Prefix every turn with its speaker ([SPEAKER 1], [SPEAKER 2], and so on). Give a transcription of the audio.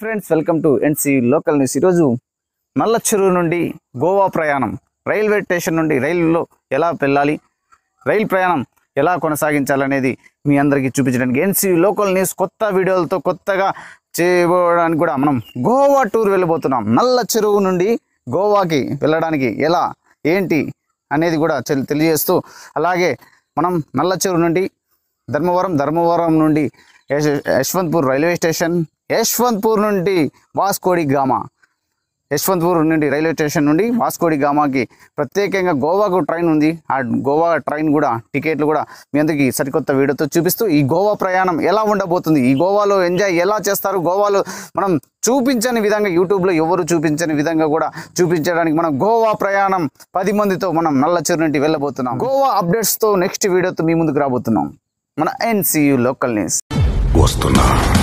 [SPEAKER 1] friends welcome to NC local news ఈరోజు నల్ల చెరువు నుండి గోవా ప్రయాణం రైల్వే స్టేషన్ నుండి రైలులో ఎలా వెళ్ళాలి రైలు ప్రయాణం ఎలా కొనసాగించాలనేది మీ అందరికీ చూపించడానికి ఎన్సి లోకల్ న్యూస్ కొత్త వీడియోలతో కొత్తగా చేయడానికి కూడా మనం గోవా టూర్ వెళ్ళబోతున్నాం నల్ల చెరువు నుండి గోవాకి వెళ్ళడానికి ఎలా ఏంటి అనేది కూడా తెలి- తెలియజేస్తూ అలాగే మనం నల్ల చెరువు నుండి ధర్మవరం ధర్మవరం నుండి యశ్- యశ్వంత్పూర్ రైల్వే స్టేషన్ యశ్వంత్పూర్ నుండి వాస్కోడి గామా యశ్వంత్పూర్ నుండి రైల్వే స్టేషన్ నుండి వాస్కోడి గామాకి ప్రత్యేకంగా గోవాకు ట్రైన్ ఉంది ఆ గోవా ట్రైన్ కూడా టికెట్లు కూడా మీ అందరికీ సరికొత్త వీడియోతో చూపిస్తూ ఈ గోవా ప్రయాణం ఎలా ఉండబోతుంది ఈ గోవాలో ఎంజాయ్ ఎలా చేస్తారు గోవాలో మనం చూపించని విధంగా యూట్యూబ్లో ఎవరు చూపించని విధంగా కూడా చూపించడానికి మనం గోవా ప్రయాణం పది మందితో మనం నల్ల చెరు నుండి వెళ్ళబోతున్నాం గోవా అప్డేట్స్తో నెక్స్ట్ వీడియోతో మీ ముందుకు రాబోతున్నాం మన ఎన్సియు లోకల్ న్యూస్
[SPEAKER 2] వస్తున్నా